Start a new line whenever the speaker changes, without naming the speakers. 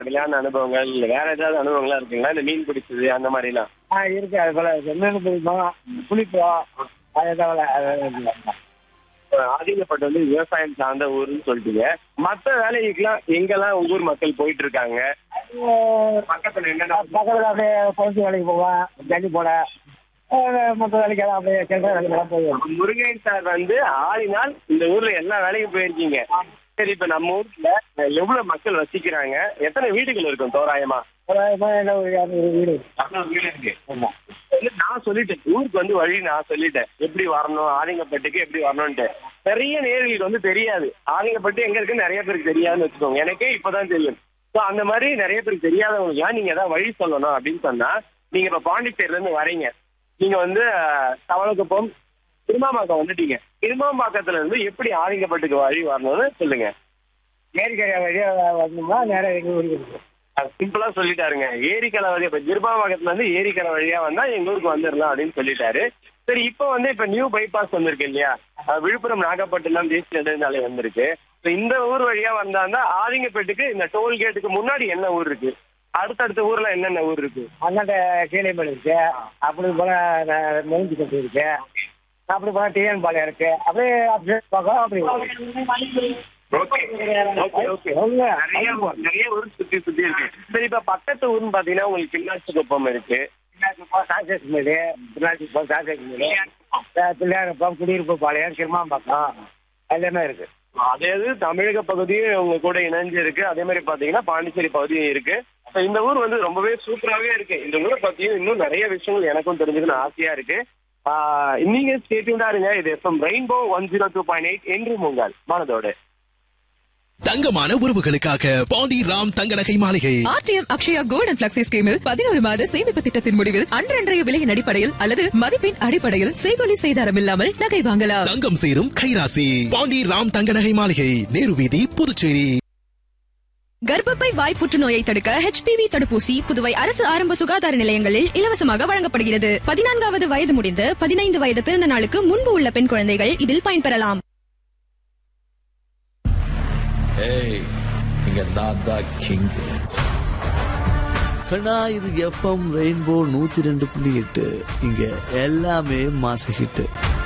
விளையாடின அனுபவங்கள் இல்ல வேற ஏதாவது அனுபவங்களா இருக்குங்களா இந்த மீன் பிடிச்சது அந்த மாதிரிலாம்
ஆ இருக்கு அது போல மீன் பிடிப்போம் குளிப்போம் அது தவிர அது இல்லை.
ஆதிக்கப்பட்டு வந்து விவசாயம் சார்ந்த ஊர்னு சொல்லிட்டீங்க மத்த வேலைக்கெல்லாம் எங்கெல்லாம் உங்க ஊர் மக்கள் போயிட்டு இருக்காங்க பக்கத்துல என்னென்ன
பக்கத்தில் அப்படியே குழந்தை வேலைக்கு போவோம் ஜல்லி போட மற்ற வேலைக்கெல்லாம் அப்படியே சென்ற வேலைக்கெல்லாம் போவோம்
முருகன் சார் வந்து ஆடினால் இந்த ஊர்ல எல்லா வேலைக்கும் போயிருக்கீங்க சரி இப்ப நம்ம ஊர்ல எவ்வளவு மக்கள் வசிக்கிறாங்க எத்தனை வீடுகள் இருக்கும் தோராயமா
தோராயமாக என்ன ஒரு இரநூறு வீடு
அவ்வளவு வீடு இருக்கு
ஆமாம்
இல்ல, நான் சொல்லிட்டேன் ஊருக்கு வந்து வழி நான் சொல்லிட்டேன் எப்படி வரணும் ஆலிங்கப்பட்டுக்கு எப்படி வரணும்ட்டு நிறைய நேர்களுக்கு வந்து தெரியாது ஆலிங்கப்பட்டு எங்க இருக்குன்னு நிறைய பேருக்கு தெரியாதுன்னு வச்சுக்கோங்க எனக்கே இப்பதான் தெரியும் ஸோ அந்த மாதிரி நிறைய பேருக்கு தெரியாதவங்களுக்கு நீங்க ஏதாவது வழி சொல்லணும் அப்படின்னு சொன்னா நீங்க இப்ப பாண்டிச்சேரில இருந்து வரீங்க நீங்க வந்து அஹ், தவளக்குப்பம் திருமாம்பாக்கம் வந்துட்டீங்க திருமாம்பாக்கத்துல இருந்து எப்படி ஆலிங்கப்பட்டுக்கு வழி வரணும்னு சொல்லுங்க
ஏரிக்கரை வழியாக வரணுமா நேராக எங்கள் ஊருக்கு இருக்கும்
சிம்பிளா சொல்லிட்டாருங்க ஏரிக்கரை வழியா இப்ப திருமாவகத்துல இருந்து ஏரிக்கரை வழியா வந்தா எங்க ஊருக்கு வந்துடலாம் அப்படின்னு சொல்லிட்டாரு சரி இப்போ வந்து இப்ப நியூ பைபாஸ் வந்திருக்கு இல்லையா அஹ் விழுப்புரம் நாகப்பட்டினம் தேசிய நெடுஞ்சாலை வந்திருக்கு So இந்த ஊர் வழியா வந்தாந்தா ஆதிங்கப்பேட்டுக்கு இந்த டோல் கேட்டுக்கு முன்னாடி என்ன ஊர் இருக்கு அடுத்தடுத்த ஊர்ல என்னென்ன ஊர் இருக்கு
அந்தாண்ட கீழைமலை இருக்கு அப்படி போல மெலிஞ்சு கட்டி இருக்கு அப்படி போல டிஎன் பாளையம் இருக்கு அப்படியே அப்படியே பக்கம் அப்படி
ஓகே ஓகே ஓகே
சொல்லுங்க.
நிறைய ஊர், நிறைய ஊர் சுத்தி சுத்தி இருக்கு சரி இப்ப பக்கத்து ஊர்னு பாத்தீங்கன்னா உங்களுக்கு கிண்ணாச்சி குப்பம் இருக்கு
சாசேஸ் மேடு பிள்ளாச்சி சாசேஸ் மேடு பிள்ளையாரப்பம் குடியிருப்பு பாளையம் கிருமாம்பாக்கம் எல்லாமே இருக்கு
அதே இது தமிழக பகுதியும் உங்க கூட இணைஞ்சு இருக்கு அதே மாதிரி பாத்தீங்கன்னா பாண்டிச்சேரி பகுதியும் இருக்கு So இந்த ஊர் வந்து ரொம்பவே சூப்பராகவே இருக்கு இந்த ஊரை பத்தியும் இன்னும் நிறைய விஷயங்கள் எனக்கும் தெரிஞ்சுக்கணும் ஆசையா இருக்கு ஆஹ் நீங்க ஸ்டேட்யூண்டா இருங்க இது FM Rainbow one zero two point eight என்று உங்கள் மனதோடு
தங்கமான உறவுகளுக்காக பாண்டி ராம் தங்க நகை மாளிகை
RTM Akshaya gold and flexi ஸ்கீமில் பதினோரு மாத சேமிப்பு திட்டத்தின் முடிவில் அன்றன்றைய விலையின் அடிப்படையில் அல்லது மதிப்பின் அடிப்படையில் செய்கொலி செய்தாரம் இல்லாமல் நகை வாங்கலாம்
தங்கம் சேரும் கைராசி பாண்டி ராம் தங்க நகை மாளிகை நேரு வீதி புதுச்சேரி
கர்ப்பப்பை வாய் புற்றுநோயை தடுக்க ஹெச்பிவி தடுப்பூசி புதுவை அரசு ஆரம்ப சுகாதார நிலையங்களில் இலவசமாக வழங்கப்படுகிறது பதினான்காவது வயது முடிந்து பதினைந்து வயது பிறந்த நாளுக்கு முன்பு உள்ள பெண் குழந்தைகள் இதில் பயன்பெறலாம்
ஏய் இங்க நான் தான் கிங்
கண்ணா இது எஃப்எம் ரெயின்போ நூத்தி ரெண்டு புள்ளி எட்டு இங்க எல்லாமே மாச ஹிட்டு